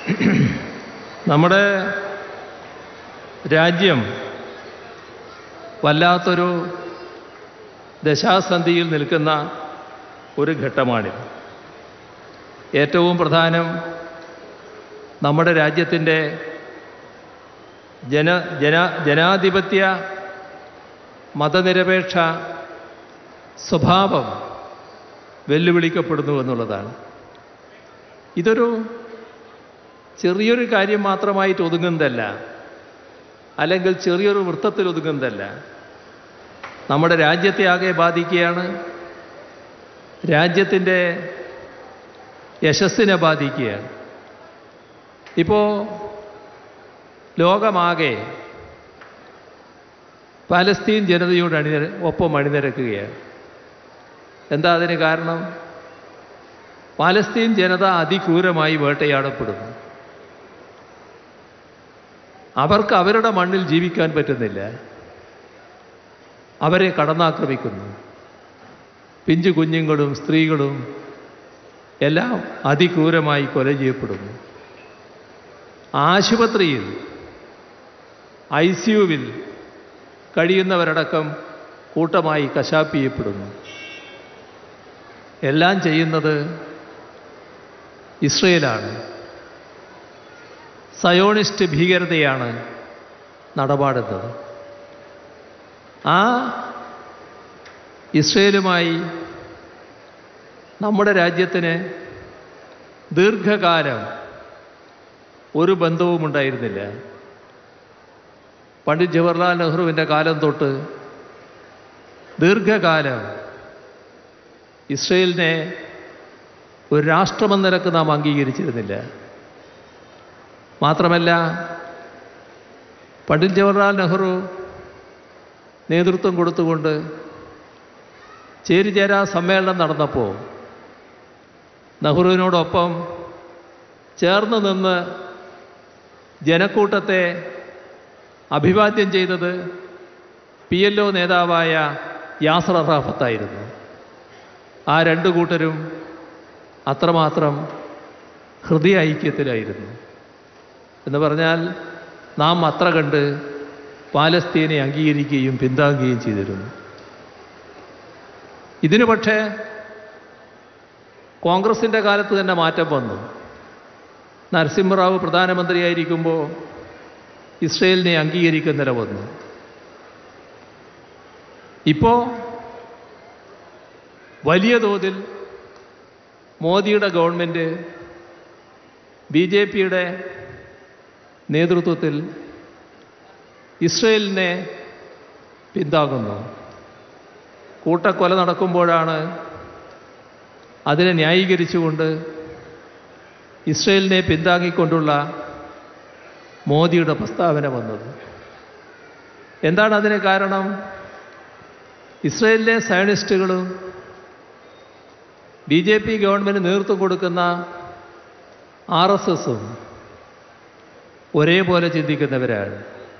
നമ്മുടെ രാജ്യം വല്ലാത്തൊരു ദശാസന്ധിയിൽ നിൽക്കുന്ന ഒരു ഘട്ടമാണിത് ഏറ്റവും പ്രധാനം നമ്മുടെ രാജ്യത്തിൻ്റെ ജന ജന ജനാധിപത്യ മതനിരപേക്ഷ സ്വഭാവം വെല്ലുവിളിക്കപ്പെടുന്നു എന്നുള്ളതാണ് ഇതൊരു ചെറിയൊരു കാര്യം മാത്രമായിട്ട് ഒതുങ്ങുന്നതല്ല അല്ലെങ്കിൽ ചെറിയൊരു വൃത്തത്തിൽ ഒതുങ്ങുന്നതല്ല നമ്മുടെ രാജ്യത്തെ ആകെ ബാധിക്കുകയാണ് രാജ്യത്തിൻ്റെ യശസ്സിനെ ബാധിക്കുകയാണ് ഇപ്പോൾ ലോകമാകെ പാലസ്തീൻ ജനതയോട് അണിനിര ഒപ്പം അണിനിരക്കുകയാണ് എന്താ അതിന് കാരണം പാലസ്തീൻ ജനത അതിക്രൂരമായി വേട്ടയാടപ്പെടുന്നു അവർക്ക് അവരുടെ മണ്ണിൽ ജീവിക്കാൻ പറ്റുന്നില്ല അവരെ കടന്നാക്രമിക്കുന്നു പിഞ്ചു കുഞ്ഞുങ്ങളും സ്ത്രീകളും എല്ലാം അതിക്രൂരമായി കൊല ചെയ്യപ്പെടുന്നു ആശുപത്രിയിൽ ഐ സിയുവിൽ കഴിയുന്നവരടക്കം കൂട്ടമായി കശാപ്പ് ചെയ്യപ്പെടുന്നു എല്ലാം ചെയ്യുന്നത് ഇസ്രയേലാണ് സയോണിസ്റ്റ് ഭീകരതയാണ് നടപാടുന്നത് ആ ഇസ്രയേലുമായി നമ്മുടെ രാജ്യത്തിന് ദീർഘകാലം ഒരു ബന്ധവും ഉണ്ടായിരുന്നില്ല പണ്ഡിറ്റ് ജവഹർലാൽ നെഹ്റുവിൻ്റെ കാലം തൊട്ട് ദീർഘകാലം ഇസ്രയേലിനെ ഒരു രാഷ്ട്രമെന്ന നിലക്ക് നാം അംഗീകരിച്ചിരുന്നില്ല മാത്രമല്ല പണ്ഡിറ്റ് ജവഹർലാൽ നെഹ്റു നേതൃത്വം കൊടുത്തുകൊണ്ട് ചേരിചേരാ സമ്മേളനം നടന്നപ്പോൾ നെഹ്റുവിനോടൊപ്പം ചേർന്ന് നിന്ന് ജനക്കൂട്ടത്തെ അഭിവാദ്യം ചെയ്തത് പി എൽ ഒ നേതാവായ യാസർ അറാഫത്തായിരുന്നു ആ രണ്ടു കൂട്ടരും അത്രമാത്രം ഹൃദയ ഐക്യത്തിലായിരുന്നു എന്ന് പറഞ്ഞാൽ നാം അത്ര കണ്ട് പാലസ്തീനെ അംഗീകരിക്കുകയും പിന്താങ്ങുകയും ചെയ്തിരുന്നു ഇതിനു പക്ഷേ കോൺഗ്രസിൻ്റെ കാലത്ത് തന്നെ മാറ്റം വന്നു നരസിംഹറാവു പ്രധാനമന്ത്രിയായിരിക്കുമ്പോൾ ഇസ്രയേലിനെ അംഗീകരിക്കുന്ന നില വന്നു ഇപ്പോൾ വലിയ തോതിൽ മോദിയുടെ ഗവൺമെൻറ് ബി ജെ പിയുടെ നേതൃത്വത്തിൽ ഇസ്രയേലിനെ പിന്താങ്ങുന്നു കൂട്ടക്കൊല നടക്കുമ്പോഴാണ് അതിനെ ന്യായീകരിച്ചുകൊണ്ട് ഇസ്രയേലിനെ പിന്താങ്ങിക്കൊണ്ടുള്ള മോദിയുടെ പ്രസ്താവന വന്നത് എന്താണ് അതിന് കാരണം ഇസ്രയേലിലെ സയനിസ്റ്റുകളും ബി ജെ പി ഗവൺമെൻറ് നേതൃത്വം കൊടുക്കുന്ന ആർ എസ് എസും ഒരേപോലെ ചിന്തിക്കുന്നവരാണ്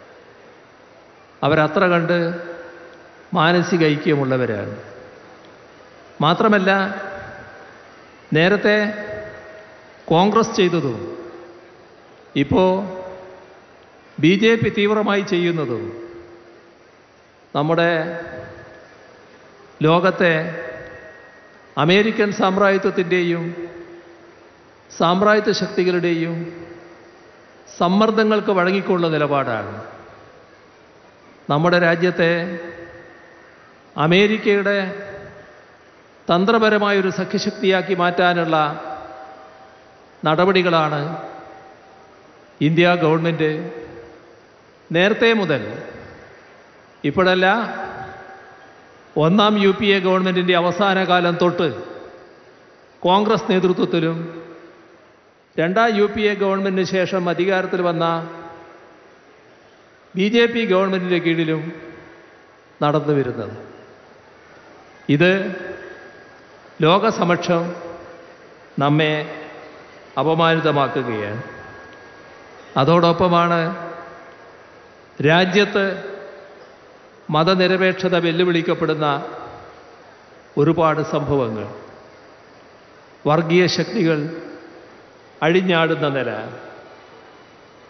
അവരത്ര കണ്ട് മാനസിക ഐക്യമുള്ളവരാണ് മാത്രമല്ല നേരത്തെ കോൺഗ്രസ് ചെയ്തതും ഇപ്പോൾ ബി ജെ പി തീവ്രമായി ചെയ്യുന്നതും നമ്മുടെ ലോകത്തെ അമേരിക്കൻ സാമ്രാജ്യത്വത്തിൻ്റെയും സാമ്രാജ്യത്വ ശക്തികളുടെയും സമ്മർദ്ദങ്ങൾക്ക് വഴങ്ങിക്കൊള്ളുന്ന നിലപാടാണ് നമ്മുടെ രാജ്യത്തെ അമേരിക്കയുടെ തന്ത്രപരമായൊരു സഖ്യശക്തിയാക്കി മാറ്റാനുള്ള നടപടികളാണ് ഇന്ത്യ ഗവൺമെൻറ് നേരത്തെ മുതൽ ഇപ്പോഴല്ല ഒന്നാം യു പി എ ഗവൺമെൻറ്റിൻ്റെ അവസാന കാലം തൊട്ട് കോൺഗ്രസ് നേതൃത്വത്തിലും രണ്ടാം യു പി എ ഗവൺമെൻറ്റിന് ശേഷം അധികാരത്തിൽ വന്ന ബി ജെ പി ഗവൺമെൻറ്റിൻ്റെ കീഴിലും നടന്നു വരുന്നത് ഇത് ലോകസമക്ഷം നമ്മെ അപമാനിതമാക്കുകയാണ് അതോടൊപ്പമാണ് രാജ്യത്ത് മതനിരപേക്ഷത വെല്ലുവിളിക്കപ്പെടുന്ന ഒരുപാട് സംഭവങ്ങൾ വർഗീയ ശക്തികൾ അഴിഞ്ഞാടുന്ന നില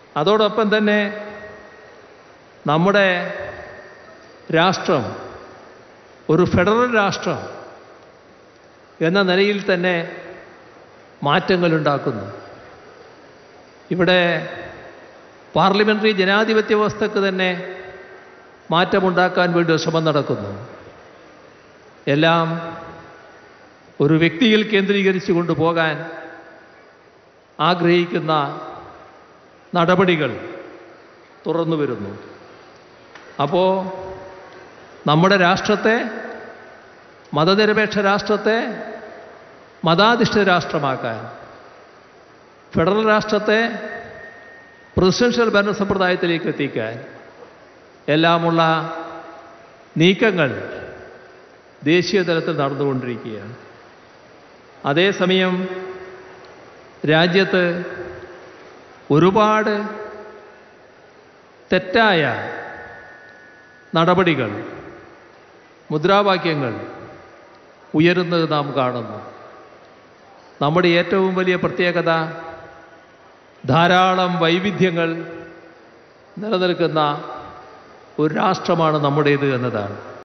അതോടൊപ്പം തന്നെ നമ്മുടെ രാഷ്ട്രം ഒരു ഫെഡറൽ രാഷ്ട്രം എന്ന നിലയിൽ തന്നെ മാറ്റങ്ങളുണ്ടാക്കുന്നു ഇവിടെ പാർലമെൻ്ററി ജനാധിപത്യ വ്യവസ്ഥക്ക് തന്നെ മാറ്റമുണ്ടാക്കാൻ വേണ്ടി ഒരു ശ്രമം നടക്കുന്നു എല്ലാം ഒരു വ്യക്തിയിൽ കേന്ദ്രീകരിച്ചു കൊണ്ടുപോകാൻ ആഗ്രഹിക്കുന്ന നടപടികൾ തുറന്നു വരുന്നു അപ്പോൾ നമ്മുടെ രാഷ്ട്രത്തെ മതനിരപേക്ഷ രാഷ്ട്രത്തെ മതാധിഷ്ഠിത രാഷ്ട്രമാക്കാൻ ഫെഡറൽ രാഷ്ട്രത്തെ പ്രസിഡൻഷ്യൽ ഭരണ സമ്പ്രദായത്തിലേക്ക് എത്തിക്കാൻ എല്ലാമുള്ള നീക്കങ്ങൾ ദേശീയ തലത്തിൽ നടന്നുകൊണ്ടിരിക്കുകയാണ് അതേസമയം രാജ്യത്ത് ഒരുപാട് തെറ്റായ നടപടികൾ മുദ്രാവാക്യങ്ങൾ ഉയരുന്നത് നാം കാണുന്നു നമ്മുടെ ഏറ്റവും വലിയ പ്രത്യേകത ധാരാളം വൈവിധ്യങ്ങൾ നിലനിൽക്കുന്ന ഒരു രാഷ്ട്രമാണ് നമ്മുടേത് എന്നതാണ്